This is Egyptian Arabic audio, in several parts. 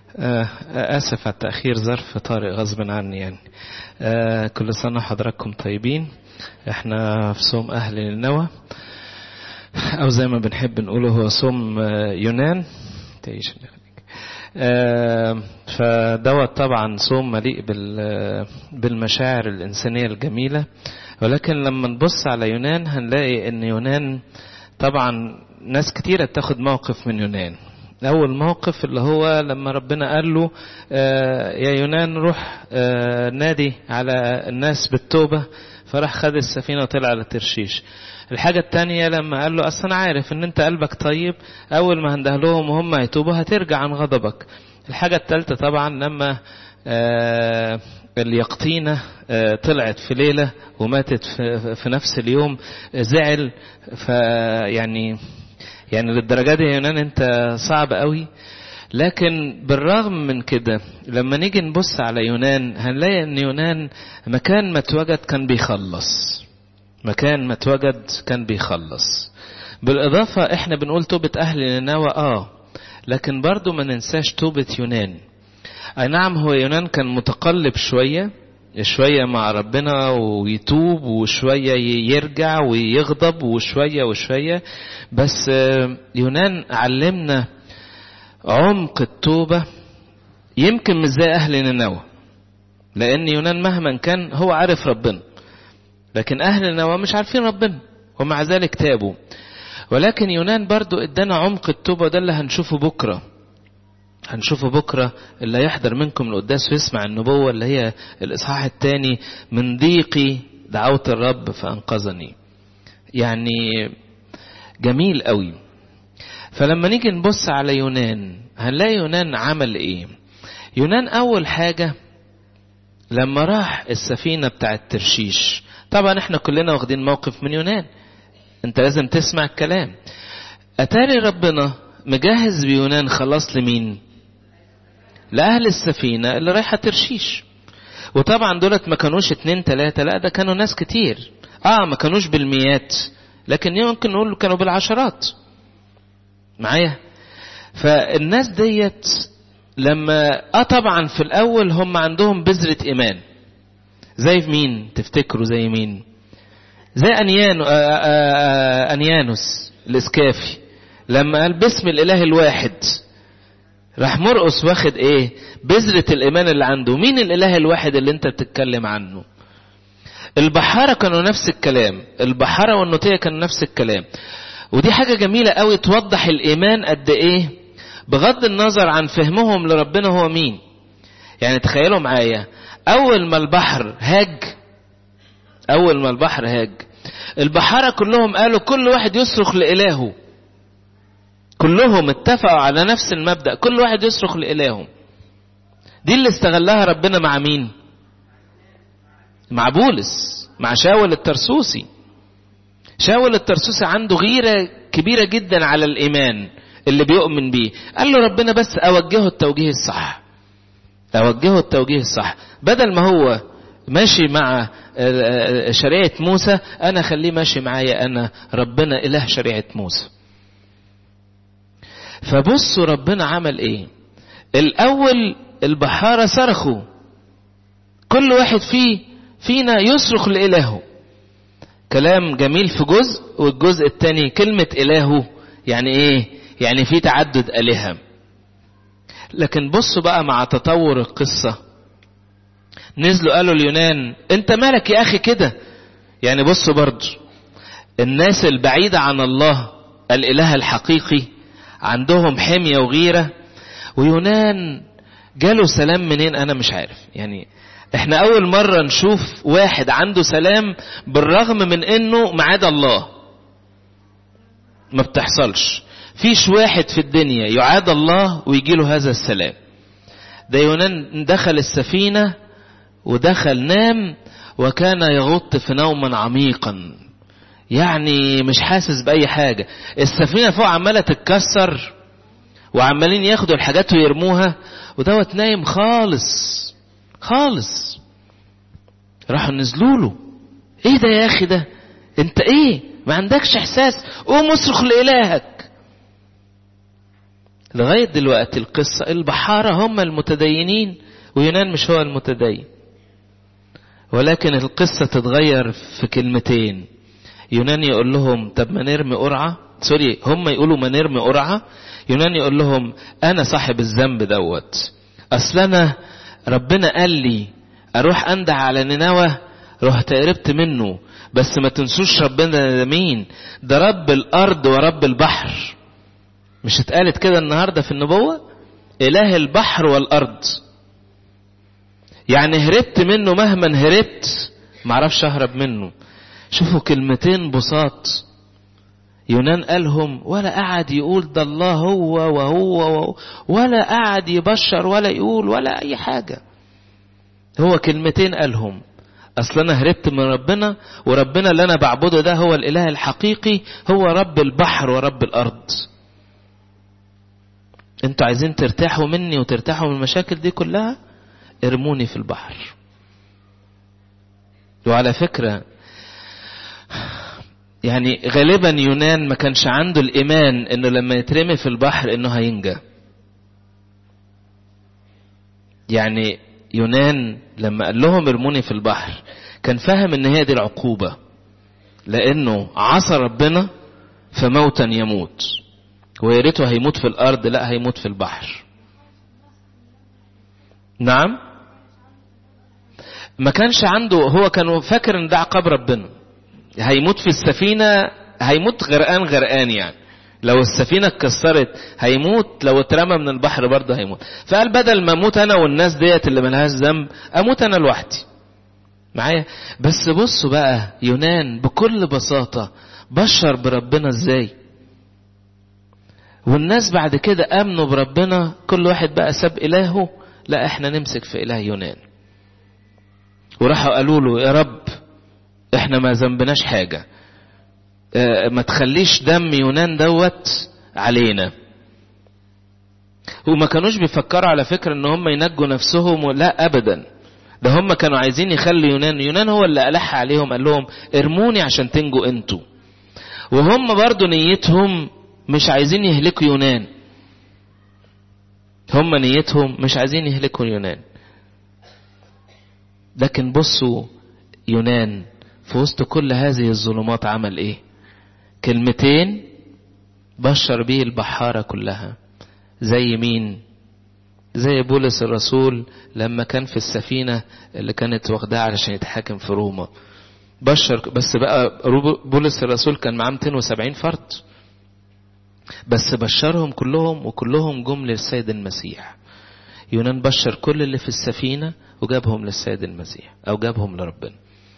آسف على التأخير ظرف طارئ غصب عني يعني آه كل سنة وحضراتكم طيبين احنا في صوم أهل النوى أو زي ما بنحب نقوله هو صوم يونان تعيش آه فدوت طبعا صوم مليء بالمشاعر الإنسانية الجميلة ولكن لما نبص على يونان هنلاقي ان يونان طبعا ناس كتيرة تاخد موقف من يونان أول موقف اللي هو لما ربنا قال له آه يا يونان روح آه نادي على الناس بالتوبة فراح خد السفينة وطلع على ترشيش الحاجة التانية لما قال له أصل أنا عارف إن أنت قلبك طيب أول ما هنده لهم وهم هيتوبوا هترجع عن غضبك الحاجة التالتة طبعا لما آه اليقطينة طلعت في ليلة وماتت في نفس اليوم زعل فيعني يعني للدرجة دي يونان انت صعب قوي لكن بالرغم من كده لما نيجي نبص على يونان هنلاقي ان يونان مكان ما اتوجد كان بيخلص مكان ما اتوجد كان بيخلص بالاضافة احنا بنقول توبة اهل نينوى اه لكن برضو ما ننساش توبة يونان اي نعم هو يونان كان متقلب شوية شوية مع ربنا ويتوب وشوية يرجع ويغضب وشوية وشوية بس يونان علمنا عمق التوبة يمكن مش زي أهل نينوى لأن يونان مهما كان هو عارف ربنا لكن أهل نينوى مش عارفين ربنا ومع ذلك تابوا ولكن يونان برضو ادانا عمق التوبة ده اللي هنشوفه بكره هنشوفه بكرة اللي هيحضر منكم القداس ويسمع النبوة اللي هي الإصحاح الثاني من ضيقي دعوت الرب فأنقذني يعني جميل قوي فلما نيجي نبص على يونان هنلاقي يونان عمل ايه يونان اول حاجة لما راح السفينة بتاعت ترشيش طبعا احنا كلنا واخدين موقف من يونان انت لازم تسمع الكلام اتاري ربنا مجهز بيونان خلاص لمين لأهل السفينة اللي رايحة ترشيش وطبعا دولت ما كانوش اتنين تلاتة لا ده كانوا ناس كتير اه ما كانوش بالمئات لكن يمكن نقول كانوا بالعشرات معايا فالناس ديت لما اه طبعا في الاول هم عندهم بذرة ايمان زي مين تفتكروا زي مين زي انيانو آآ آآ انيانوس الاسكافي لما قال باسم الاله الواحد راح مرقس واخد ايه بذرة الايمان اللي عنده مين الاله الواحد اللي انت بتتكلم عنه البحارة كانوا نفس الكلام البحارة والنوتية كانوا نفس الكلام ودي حاجة جميلة قوي توضح الايمان قد ايه بغض النظر عن فهمهم لربنا هو مين يعني تخيلوا معايا اول ما البحر هاج اول ما البحر هاج البحارة كلهم قالوا كل واحد يصرخ لإلهه كلهم اتفقوا على نفس المبدأ كل واحد يصرخ لإلهه دي اللي استغلها ربنا مع مين مع بولس مع شاول الترسوسي شاول الترسوسي عنده غيرة كبيرة جدا على الإيمان اللي بيؤمن بيه قال له ربنا بس أوجهه التوجيه الصح أوجهه التوجيه الصح بدل ما هو ماشي مع شريعة موسى أنا خليه ماشي معايا أنا ربنا إله شريعة موسى فبصوا ربنا عمل ايه الاول البحارة صرخوا كل واحد فيه فينا يصرخ لإلهه كلام جميل في جزء والجزء الثاني كلمة إلهه يعني ايه يعني في تعدد آلهة لكن بصوا بقى مع تطور القصة نزلوا قالوا اليونان انت مالك يا اخي كده يعني بصوا برضه الناس البعيدة عن الله الاله الحقيقي عندهم حمية وغيرة ويونان جاله سلام منين انا مش عارف يعني احنا اول مرة نشوف واحد عنده سلام بالرغم من انه معاد الله ما بتحصلش فيش واحد في الدنيا يعاد الله ويجي له هذا السلام ده يونان دخل السفينة ودخل نام وكان يغط في نوما عميقا يعني مش حاسس بأي حاجة السفينة فوق عمالة تتكسر وعمالين ياخدوا الحاجات ويرموها ودوت نايم خالص خالص راحوا نزلوا له ايه ده يا اخي ده انت ايه ما عندكش احساس قوم اصرخ لالهك لغاية دلوقتي القصة البحارة هم المتدينين ويونان مش هو المتدين ولكن القصة تتغير في كلمتين يونان يقول لهم طب ما نرمي قرعة سوري هم يقولوا ما نرمي قرعة يونان يقول لهم أنا صاحب الذنب دوت أصل أنا ربنا قال لي أروح أندع على نينوى رحت قربت منه بس ما تنسوش ربنا ده مين ده رب الأرض ورب البحر مش اتقالت كده النهاردة في النبوة إله البحر والأرض يعني هربت منه مهما هربت معرفش أهرب منه شوفوا كلمتين بساط يونان قالهم ولا قعد يقول ده الله هو وهو, وهو ولا قعد يبشر ولا يقول ولا أي حاجة هو كلمتين قالهم أصل أنا هربت من ربنا وربنا اللي أنا بعبده ده هو الإله الحقيقي هو رب البحر ورب الأرض انتوا عايزين ترتاحوا مني وترتاحوا من المشاكل دي كلها ارموني في البحر وعلى فكرة يعني غالبا يونان ما كانش عنده الإيمان انه لما يترمي في البحر انه هينجى يعني يونان لما قال لهم ارموني في البحر كان فاهم ان هي دي العقوبة لانه عصى ربنا فموتا يموت ويا ريته هيموت في الارض لا هيموت في البحر نعم ما كانش عنده هو كان فاكر ان ده عقاب ربنا هيموت في السفينة هيموت غرقان غرقان يعني لو السفينة اتكسرت هيموت لو اترمى من البحر برضه هيموت فقال بدل ما اموت انا والناس ديت اللي ملهاش ذنب اموت انا لوحدي معايا بس بصوا بقى يونان بكل بساطة بشر بربنا ازاي والناس بعد كده امنوا بربنا كل واحد بقى ساب الهه لا احنا نمسك في اله يونان وراحوا قالوا له يا رب احنا ما ذنبناش حاجة اه ما تخليش دم يونان دوت علينا وما كانوش بيفكروا على فكرة ان هم ينجوا نفسهم لا ابدا ده هم كانوا عايزين يخلي يونان يونان هو اللي ألح عليهم قال لهم ارموني عشان تنجوا انتوا وهم برضو نيتهم مش عايزين يهلكوا يونان هم نيتهم مش عايزين يهلكوا يونان لكن بصوا يونان في وسط كل هذه الظلمات عمل ايه كلمتين بشر بيه البحارة كلها زي مين زي بولس الرسول لما كان في السفينة اللي كانت واخداها علشان يتحاكم في روما بشر بس بقى بولس الرسول كان معاه 270 فرد بس بشرهم كلهم وكلهم جم للسيد المسيح يونان بشر كل اللي في السفينة وجابهم للسيد المسيح أو جابهم لربنا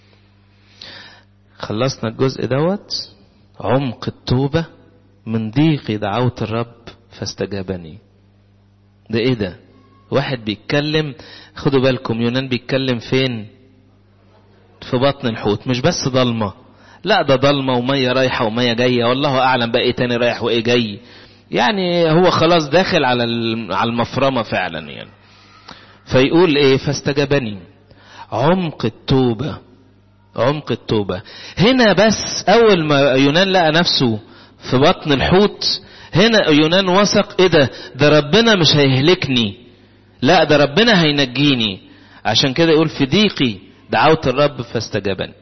خلصنا الجزء دوت عمق التوبة من ضيقي دعوت الرب فاستجابني ده ايه ده واحد بيتكلم خدوا بالكم يونان بيتكلم فين في بطن الحوت مش بس ضلمة لا ده ضلمة ومية رايحة ومية جاية والله أعلم بقى إيه تاني رايح وإيه جاي يعني هو خلاص داخل على على المفرمة فعلا يعني فيقول إيه فاستجابني عمق التوبة عمق التوبة هنا بس أول ما يونان لقى نفسه في بطن الحوت هنا يونان وثق إيه ده ده ربنا مش هيهلكني لا ده ربنا هينجيني عشان كده يقول في ضيقي دعوت الرب فاستجابني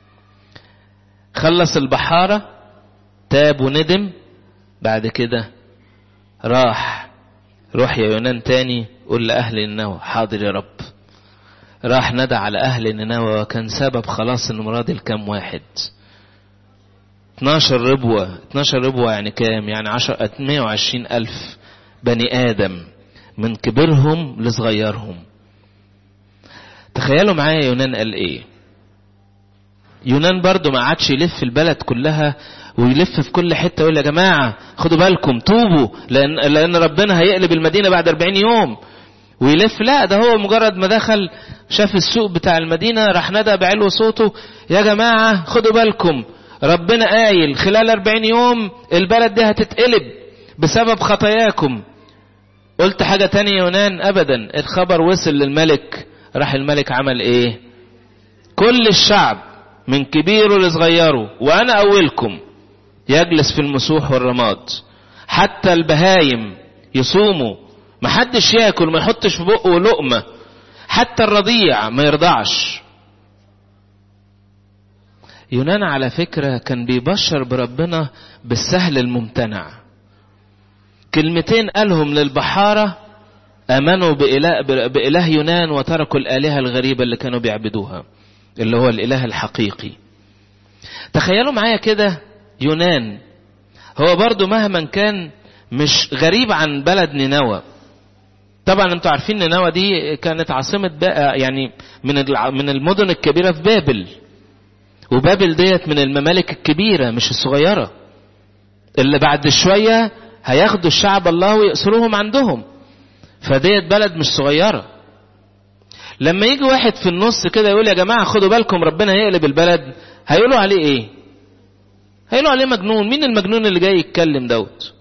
خلص البحارة تاب وندم بعد كده راح روح يا يونان تاني قول لأهل النوى حاضر يا رب راح ندى على أهل نينوى وكان سبب خلاص إنه راضي لكام واحد 12 ربوة 12 ربوة يعني كام يعني 10 120 ألف بني آدم من كبرهم لصغيرهم تخيلوا معايا يونان قال ايه يونان برضو ما عادش يلف البلد كلها ويلف في كل حتة يقول يا جماعة خدوا بالكم توبوا لأن, لأن ربنا هيقلب المدينة بعد 40 يوم ويلف لا ده هو مجرد ما دخل شاف السوق بتاع المدينة راح ندى بعلو صوته يا جماعة خدوا بالكم ربنا قايل خلال 40 يوم البلد دي هتتقلب بسبب خطاياكم قلت حاجة تانية يونان أبدا الخبر وصل للملك راح الملك عمل ايه كل الشعب من كبيره لصغيره وانا اولكم يجلس في المسوح والرماد حتى البهايم يصوموا محدش ياكل ما يحطش في بقه لقمة حتى الرضيع ما يرضعش يونان على فكرة كان بيبشر بربنا بالسهل الممتنع كلمتين قالهم للبحارة آمنوا بإله, بإله يونان وتركوا الآلهة الغريبة اللي كانوا بيعبدوها اللي هو الإله الحقيقي تخيلوا معايا كده يونان هو برضو مهما كان مش غريب عن بلد نينوى طبعا انتوا عارفين نينوى دي كانت عاصمة بقى يعني من من المدن الكبيرة في بابل وبابل ديت من الممالك الكبيرة مش الصغيرة اللي بعد شوية هياخدوا الشعب الله ويأسروهم عندهم فديت بلد مش صغيرة لما يجي واحد في النص كده يقول يا جماعة خدوا بالكم ربنا يقلب البلد هيقولوا عليه ايه هيقولوا عليه مجنون مين المجنون اللي جاي يتكلم دوت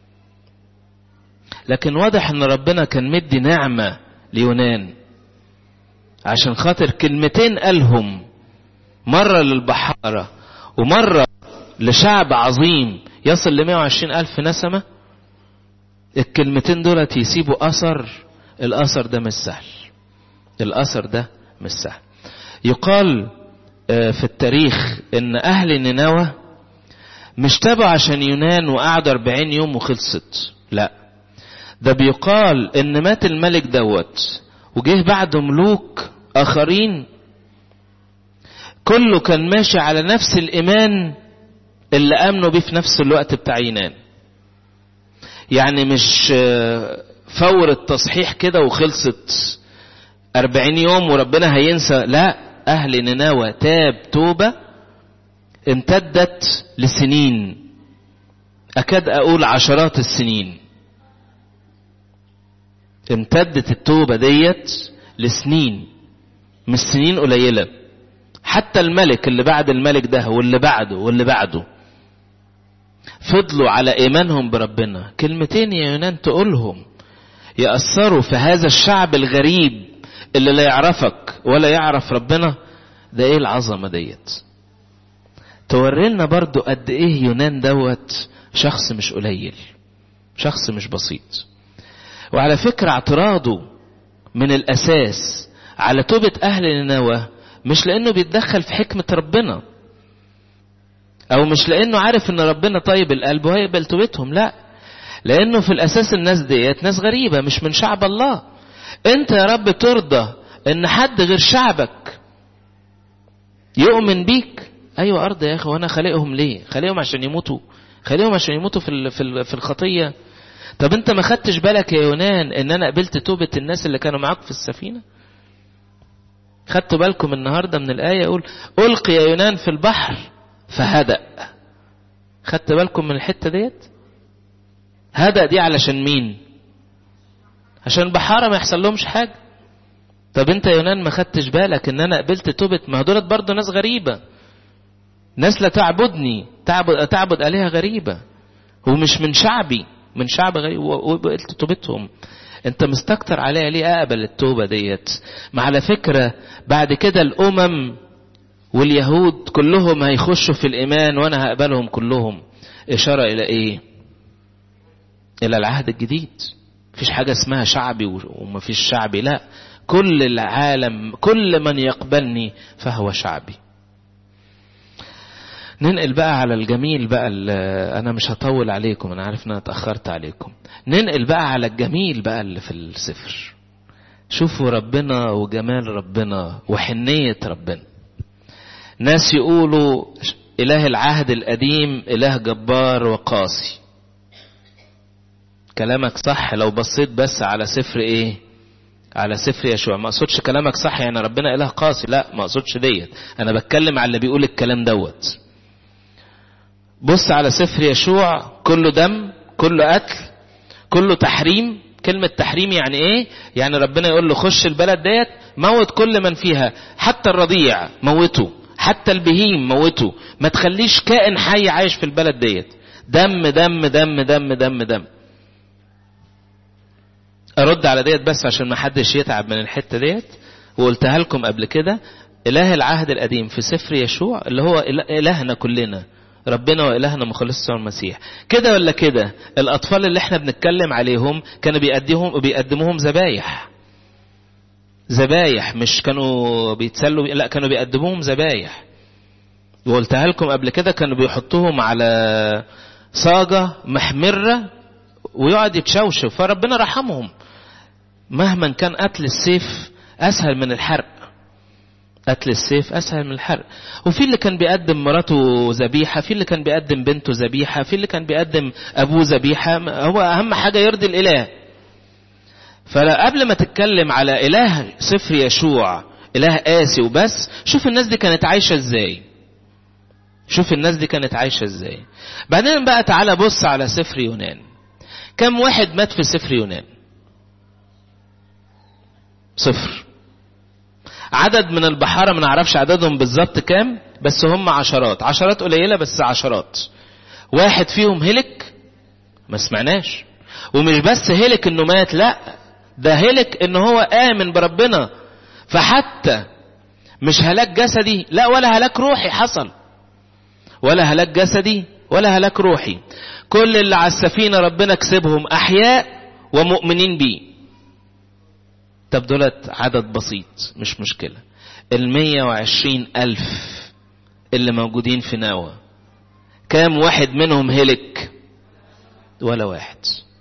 لكن واضح ان ربنا كان مدي نعمة ليونان عشان خاطر كلمتين قالهم مرة للبحارة ومرة لشعب عظيم يصل ل 120 ألف نسمة الكلمتين دولت يسيبوا أثر الأثر ده مش سهل الأثر ده مش سهل يقال في التاريخ ان اهل نينوى مش تابعوا عشان يونان وقعدوا 40 يوم وخلصت لا ده بيقال ان مات الملك دوت وجه بعده ملوك اخرين كله كان ماشي على نفس الايمان اللي امنوا بيه في نفس الوقت بتاع يونان يعني مش فور التصحيح كده وخلصت أربعين يوم وربنا هينسى لا أهل نينوى تاب توبة امتدت لسنين أكاد أقول عشرات السنين امتدت التوبة ديت لسنين مش سنين قليلة حتى الملك اللي بعد الملك ده واللي بعده واللي بعده فضلوا على إيمانهم بربنا كلمتين يا يونان تقولهم يأثروا في هذا الشعب الغريب اللي لا يعرفك ولا يعرف ربنا ده ايه العظمة ديت توريلنا برضو قد ايه يونان دوت شخص مش قليل شخص مش بسيط وعلى فكرة اعتراضه من الاساس على توبة اهل نينوى مش لانه بيتدخل في حكمة ربنا او مش لانه عارف ان ربنا طيب القلب وهيقبل توبتهم لا لانه في الاساس الناس ديت ناس غريبة مش من شعب الله انت يا رب ترضى ان حد غير شعبك يؤمن بيك ايوه ارض يا اخي وانا خالقهم ليه خالقهم عشان يموتوا خالقهم عشان يموتوا في في في الخطيه طب انت ما خدتش بالك يا يونان ان انا قبلت توبه الناس اللي كانوا معاك في السفينه خدتوا بالكم النهارده من الايه يقول القي يا يونان في البحر فهدأ خدت بالكم من الحته ديت هدأ دي علشان مين عشان البحاره ما يحصل لهمش حاجه طب انت يا يونان ما خدتش بالك ان انا قبلت توبة ما دولت برضه ناس غريبة ناس لا تعبدني تعبد, تعبد آلهة غريبة ومش من شعبي من شعب غريب وقبلت توبتهم انت مستكتر عليها ليه اقبل التوبة ديت ما على فكرة بعد كده الامم واليهود كلهم هيخشوا في الايمان وانا هقبلهم كلهم اشارة الى ايه الى العهد الجديد مفيش حاجة اسمها شعبي ومفيش شعبي لا كل العالم كل من يقبلني فهو شعبي ننقل بقى على الجميل بقى انا مش هطول عليكم انا عارف ان انا اتاخرت عليكم ننقل بقى على الجميل بقى اللي في السفر شوفوا ربنا وجمال ربنا وحنية ربنا ناس يقولوا اله العهد القديم اله جبار وقاسي كلامك صح لو بصيت بس على سفر ايه على سفر يشوع ما اقصدش كلامك صح يعني ربنا اله قاسي لا ما اقصدش ديت انا بتكلم على اللي بيقول الكلام دوت بص على سفر يشوع كله دم كله قتل كله تحريم كلمة تحريم يعني ايه يعني ربنا يقول له خش البلد ديت موت كل من فيها حتى الرضيع موته حتى البهيم موته ما تخليش كائن حي عايش في البلد ديت دم دم دم دم دم دم ارد على ديت بس عشان ما حدش يتعب من الحته ديت وقلتها لكم قبل كده اله العهد القديم في سفر يشوع اللي هو الهنا كلنا ربنا وإلهنا مخلص المسيح كده ولا كده الأطفال اللي احنا بنتكلم عليهم كانوا بيقدمهم بيقدموهم ذبايح ذبايح مش كانوا بيتسلوا لا كانوا بيقدموهم ذبايح وقلتها لكم قبل كده كانوا بيحطوهم على صاجة محمرة ويقعد يتشوشوا فربنا رحمهم مهما كان قتل السيف أسهل من الحرق قتل السيف أسهل من الحرق وفي اللي كان بيقدم مراته ذبيحة في اللي كان بيقدم بنته ذبيحة في اللي كان بيقدم أبوه ذبيحة هو أهم حاجة يرضي الإله فقبل ما تتكلم على إله سفر يشوع إله قاسي وبس شوف الناس دي كانت عايشة إزاي شوف الناس دي كانت عايشة إزاي بعدين بقى تعالى بص على سفر يونان كم واحد مات في سفر يونان صفر عدد من البحارة ما نعرفش عددهم بالظبط كام بس هم عشرات عشرات قليلة بس عشرات واحد فيهم هلك ما سمعناش ومش بس هلك انه مات لا ده هلك ان هو امن بربنا فحتى مش هلاك جسدي لا ولا هلاك روحي حصل ولا هلاك جسدي ولا هلاك روحي كل اللي على السفينة ربنا كسبهم احياء ومؤمنين بيه طب دولت عدد بسيط مش مشكلة المية وعشرين ألف اللي موجودين في ناوى كام واحد منهم هلك ولا واحد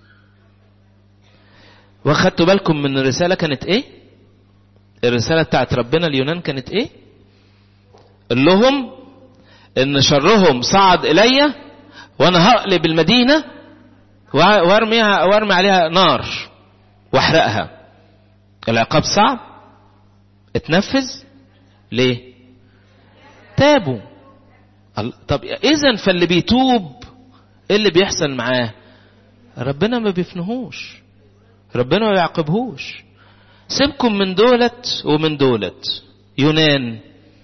واخدتوا بالكم من الرسالة كانت ايه الرسالة بتاعت ربنا اليونان كانت ايه قال لهم ان شرهم صعد الي وانا هقلب المدينة وارميها وارمي عليها نار واحرقها العقاب صعب اتنفذ ليه تابوا طب اذا فاللي بيتوب ايه اللي بيحصل معاه ربنا ما بيفنهوش ربنا ما يعاقبهوش سيبكم من دولت ومن دولت يونان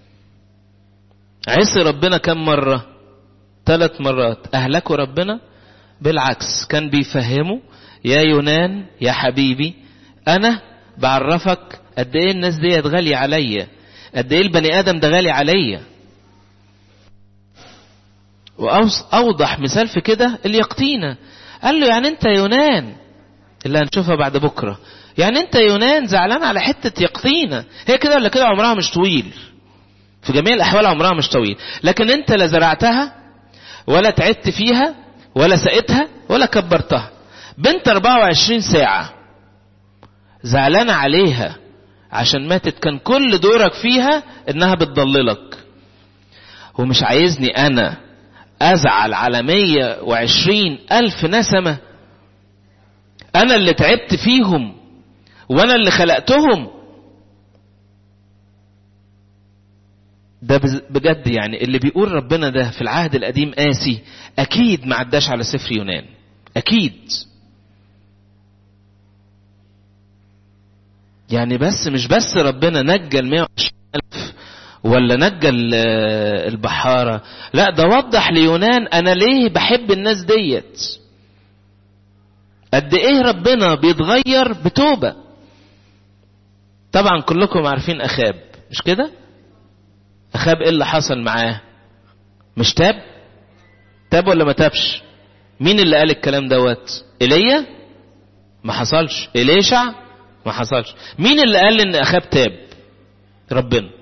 عصي ربنا كم مرة ثلاث مرات أهلكوا ربنا بالعكس كان بيفهموا يا يونان يا حبيبي أنا بعرفك قد ايه الناس ديت غالية عليا قد ايه البني ادم ده غالي عليا واوضح مثال في كده اليقطينة قال له يعني انت يونان اللي هنشوفها بعد بكرة يعني انت يونان زعلان على حتة يقطينة هي كده ولا كده عمرها مش طويل في جميع الاحوال عمرها مش طويل لكن انت لا زرعتها ولا تعبت فيها ولا سقيتها ولا كبرتها بنت 24 ساعة زعلانة عليها عشان ماتت كان كل دورك فيها انها بتضللك ومش عايزني انا ازعل على مية وعشرين الف نسمة انا اللي تعبت فيهم وانا اللي خلقتهم ده بجد يعني اللي بيقول ربنا ده في العهد القديم قاسي اكيد ما عداش على سفر يونان اكيد يعني بس مش بس ربنا نجى ال 120 ألف ولا نجى البحارة لا ده وضح ليونان أنا ليه بحب الناس ديت قد إيه ربنا بيتغير بتوبة طبعا كلكم عارفين أخاب مش كده أخاب إيه اللي حصل معاه مش تاب تاب ولا ما تابش مين اللي قال الكلام دوت إيليا ما حصلش إليشع ما حصلش مين اللي قال ان اخاب تاب ربنا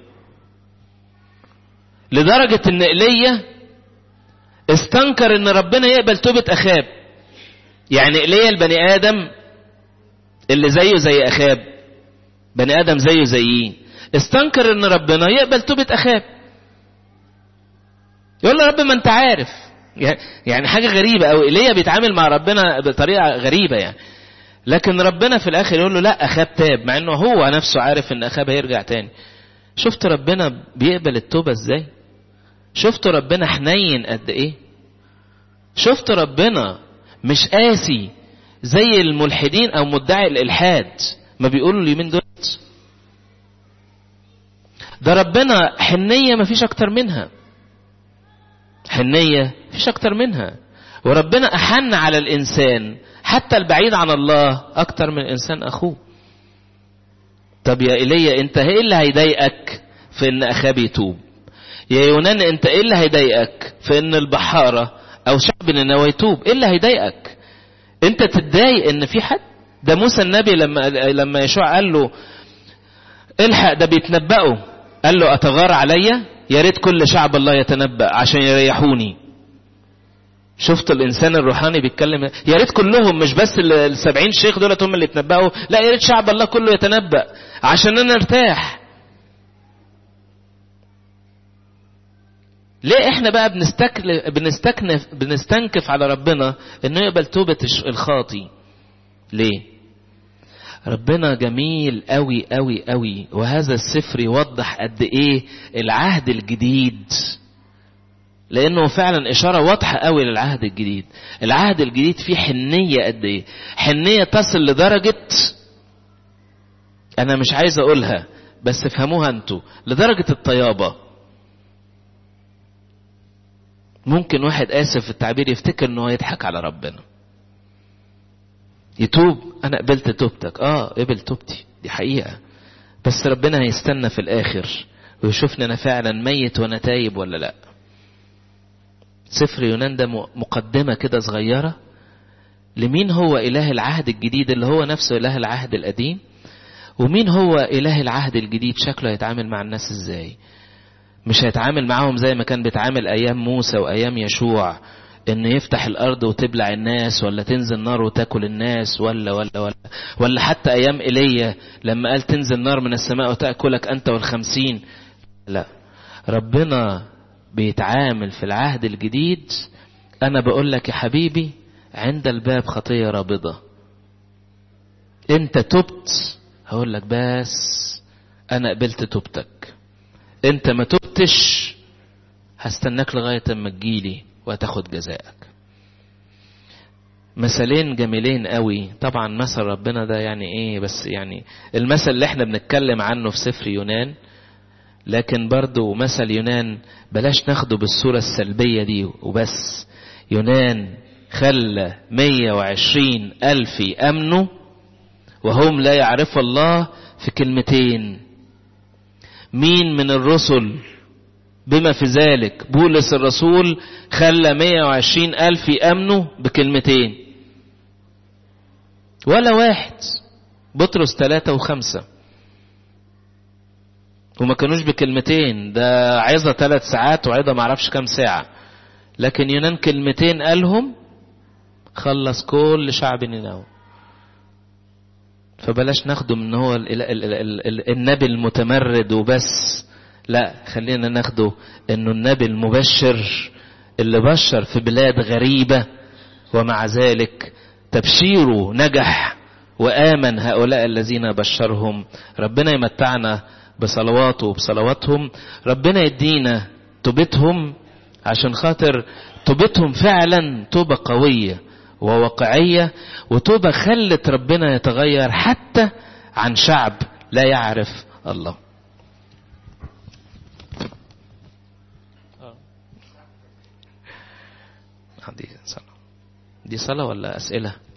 لدرجة ان ايليا استنكر ان ربنا يقبل توبة اخاب يعني ايليا البني ادم اللي زيه زي اخاب بني ادم زيه زيين استنكر ان ربنا يقبل توبة اخاب يقول له رب ما انت عارف يعني حاجة غريبة او ايليا بيتعامل مع ربنا بطريقة غريبة يعني لكن ربنا في الاخر يقول له لا اخاب تاب مع انه هو نفسه عارف ان اخاب هيرجع تاني شفت ربنا بيقبل التوبة ازاي شفت ربنا حنين قد ايه شفت ربنا مش قاسي زي الملحدين او مدعي الالحاد ما بيقولوا اليومين دول ده ربنا حنية ما فيش اكتر منها حنية فيش اكتر منها وربنا احن على الانسان حتى البعيد عن الله اكتر من الانسان اخوه طب يا ايليا انت ايه اللي هيضايقك في ان اخاب يتوب يا يونان انت ايه اللي هيضايقك في ان البحارة او شعب نينوى يتوب ايه اللي هيضايقك انت تتضايق ان في حد ده موسى النبي لما لما يشوع قال له الحق ده بيتنبأوا قال له اتغار عليا يا ريت كل شعب الله يتنبأ عشان يريحوني شفت الانسان الروحاني بيتكلم يا ريت كلهم مش بس السبعين شيخ دولت هم اللي يتنبأوا لا يا ريت شعب الله كله يتنبأ عشان انا ارتاح ليه احنا بقى بنستكلف بنستكنف بنستنكف على ربنا انه يقبل توبة الخاطي ليه ربنا جميل قوي قوي قوي وهذا السفر يوضح قد ايه العهد الجديد لانه فعلا اشاره واضحه قوي للعهد الجديد العهد الجديد فيه حنيه قد ايه حنيه تصل لدرجه انا مش عايز اقولها بس افهموها انتوا لدرجه الطيابه ممكن واحد اسف في التعبير يفتكر انه يضحك على ربنا يتوب انا قبلت توبتك اه قبل توبتي دي حقيقه بس ربنا هيستنى في الاخر ويشوفني انا فعلا ميت وانا تايب ولا لا سفر يونان ده مقدمه كده صغيره لمين هو اله العهد الجديد اللي هو نفسه اله العهد القديم ومين هو اله العهد الجديد شكله هيتعامل مع الناس ازاي مش هيتعامل معاهم زي ما كان بيتعامل ايام موسى وايام يشوع ان يفتح الارض وتبلع الناس ولا تنزل نار وتاكل الناس ولا ولا ولا ولا حتى ايام ايليا لما قال تنزل نار من السماء وتاكلك انت والخمسين لا ربنا بيتعامل في العهد الجديد انا بقول لك يا حبيبي عند الباب خطيه رابضه انت تبت هقول لك بس انا قبلت توبتك انت ما تبتش هستناك لغايه اما تجيلي وهتاخد جزائك مثلين جميلين قوي طبعا مثل ربنا ده يعني ايه بس يعني المثل اللي احنا بنتكلم عنه في سفر يونان لكن برضو مثل يونان بلاش ناخده بالصورة السلبية دي وبس يونان خلى 120 ألف يأمنوا وهم لا يعرفوا الله في كلمتين مين من الرسل بما في ذلك بولس الرسول خلى 120 ألف يأمنوا بكلمتين ولا واحد بطرس ثلاثة وخمسة وما كانوش بكلمتين ده عظة ثلاث ساعات وعظة معرفش كام ساعة لكن يونان كلمتين قالهم خلص كل شعب نينوى فبلاش ناخده من هو النبي المتمرد وبس لا خلينا ناخده انه النبي المبشر اللي بشر في بلاد غريبة ومع ذلك تبشيره نجح وآمن هؤلاء الذين بشرهم ربنا يمتعنا بصلواته وبصلواتهم ربنا يدينا توبتهم عشان خاطر توبتهم فعلا توبة قوية وواقعية وتوبة خلت ربنا يتغير حتى عن شعب لا يعرف الله دي صلاة دي صلاة ولا أسئلة